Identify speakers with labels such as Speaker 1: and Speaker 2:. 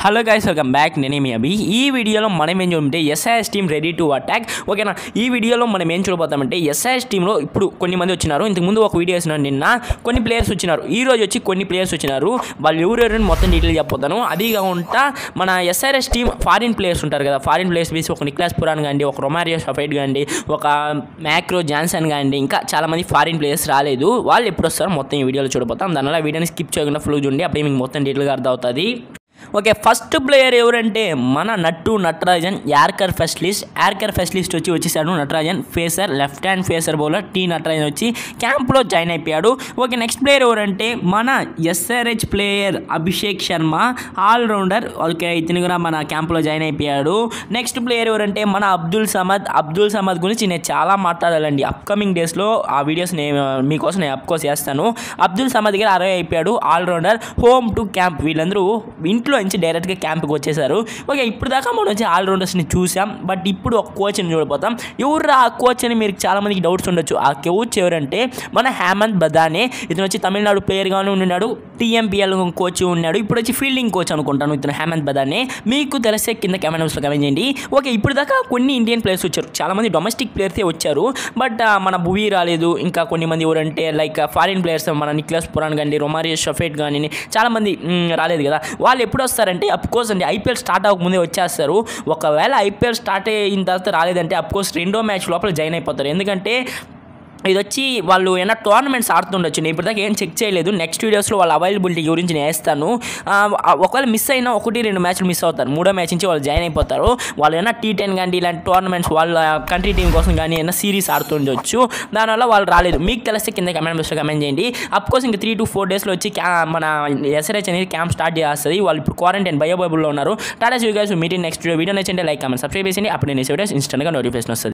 Speaker 1: hello guys welcome back నేనే మీ అభి ఈ వీడియోలో మనం ఏం చూడంటే SIS team ready to attack ఓకేనా ఈ వీడియోలో మనం ఏం చూడబోతామంటే ఎస్ఐఎస్ టీంలో ఇప్పుడు కొన్ని మంది వచ్చినారు ఇంతకుముందు ఒక వీడియో వేసినాను నిన్న కొన్ని ప్లేయర్స్ వచ్చినారు ఈ రోజు వచ్చి కొన్ని ప్లేయర్స్ వచ్చినారు వాళ్ళు ఎవరెవరని మొత్తం డీటెయిల్ చెప్పొద్దాను అది కాకుండా మన ఎస్ఆర్ఎస్ టీం ఫారిన్ ప్లేయర్స్ ఉంటారు కదా ఫారిన్ ప్లేయర్స్ వేసి ఒక నిక్లాస్ పురాన్ కాండి ఒక రొమారియో షఫైట్ కాండి ఒక మ్యాక్రో జాన్సన్ కాండి ఇంకా చాలా మంది ఫారిన్ ప్లేయర్స్ రాలేదు వాళ్ళు ఎప్పుడు వస్తారో మొత్తం ఈ వీడియోలో చూడబోతాం దానివల్ల వీడియోని స్కిప్ చేయకుండా ఫుల్ చూడండి అప్పుడే మీకు మొత్తం డీటెయిల్గా అర్థం అవుతుంది ఓకే ఫస్ట్ ప్లేయర్ ఎవరంటే మన Nattu Natarajan yorker specialist yorker specialist వచ్చి వచ్చేసాడు Natarajan pacer left hand pacer bowler T Natarajan వచ్చి క్యాంప్లో జాయిన్ అయిపోయాడు ఓకే నెక్స్ట్ ప్లేయర్ ఎవరంటే మన SRH player Abhishek Sharma allrounder okay ఇతను కూడా మన క్యాంప్లో జాయిన్ అయిపోయాడు నెక్స్ట్ ప్లేయర్ ఎవరంటే మన అబ్దుల్ సమద్ అబ్దుల్ సమద్ గురించి నేను చాలా మాట్లాడాలండి అప్కమింగ్ డేస్లో ఆ వీడియోస్ నేను మీకోసం నేను అప్కోర్స్ చేస్తాను అబ్దుల్ సమద్ దగ్గర అరవై అయిపోయాడు ఆల్రౌండర్ హోమ్ టు క్యాంప్ వీళ్ళందరూ ఇంట్లో నుంచి డైరెక్ట్గా క్యాంప్కి వచ్చేసారు ఓకే ఇప్పుడు దాకా మనం వచ్చి ఆల్రౌండర్స్ని చూసాం బట్ ఇప్పుడు ఒక కోచ్ని చూడబోతాం ఎవరు ఆ కోచ్ అని మీరు చాలా మందికి డౌట్స్ ఉండొచ్చు ఆ కోచ్ ఎవరంటే మన హేమంత్ బదానే ఇతను వచ్చి తమిళనాడు ప్లేయర్గానే ఉన్నాడు టీఎంపీఎల్ కోచ్ ఉన్నాడు ఇప్పుడు వచ్చి ఫీల్డింగ్ కోచ్ అనుకుంటాను ఇతను హేమంత్ బదానే మీకు తెలిస్తే కింద కెమెరాస్లో కమెంట్ చేయండి ఓకే ఇప్పుడు దాకా కొన్ని ఇండియన్ ప్లేయర్స్ వచ్చారు చాలా మంది డొమెస్టిక్ ప్లేయర్సే వచ్చారు బట్ మన భువి రాలేదు ఇంకా కొన్ని మంది ఎవరంటే లైక్ ఫారిన్ ప్లేయర్స్ మన నిక్లస్ పురాన్ కానీ రొమారియో షఫేట్ కానీ చాలా మంది మ్, రాలేదు కదా వాళ్ళు ఎప్పుడు వస్తారంటే అఫ్కోర్స్ అండి ఐపీఎల్ స్టార్ట్ అవ్వకముందే వచ్చేస్తారు ఒకవేళ ఐపీఎల్ స్టార్ట్ అయిన తర్వాత రాలేదంటే అఫ్కోర్స్ రెండో మ్యాచ్ లోపల జాయిన్ అయిపోతారు ఎందుకంటే ఇది వచ్చి వాళ్ళు ఏమైనా టోర్నమెంట్స్ ఆడుతుండొచ్చు నేను ఇప్పటిదాకా ఏం చెక్ చేయలేదు నెక్స్ట్ వీడియోస్లో వాళ్ళ అవైలబిలిటీ గురించి నేను వేస్తాను ఆ, ఒకవేళ మిస్ అయినా ఒకటి రెండు మ్యాచ్లు మిస్ అవుతారు మూడో మ్యాచ్ నుంచి వాళ్ళు జాయిన్ అయిపోతారు వాళ్ళు ఏమైనా టీ టెన్ కానీ ఇలాంటి టోర్నమెంట్స్ వాళ్ళ కంట్రీ టీం కోసం కానీ ఏమైనా సిరీస్ ఆడుతుండొచ్చు దానివల్ల వాళ్ళు రాలేదు మీకు తెలిస్తే కింద కమెంట్ బాక్స్లో కమెంట్ చేయండి అఫ్కోర్స్ ఇంకా త్రీ టు ఫోర్ డేస్లో వచ్చి క్యా మన ఎస్ఆర్హెచ్ అనేది క్యాంప్ స్టార్ట్ చేస్తుంది వాళ్ళు ఇప్పుడు క్వారంటైన్ బయోబైబుల్లో ఉన్నారు tata you guys meeting next video నచ్చండి లైక్ కమెంట్ సబ్స్క్రైబ్ చేయండి అప్పుడు నేను వీడియోస్ ఇన్స్టెంట్గా నోటిఫికేషన్ వస్తుంది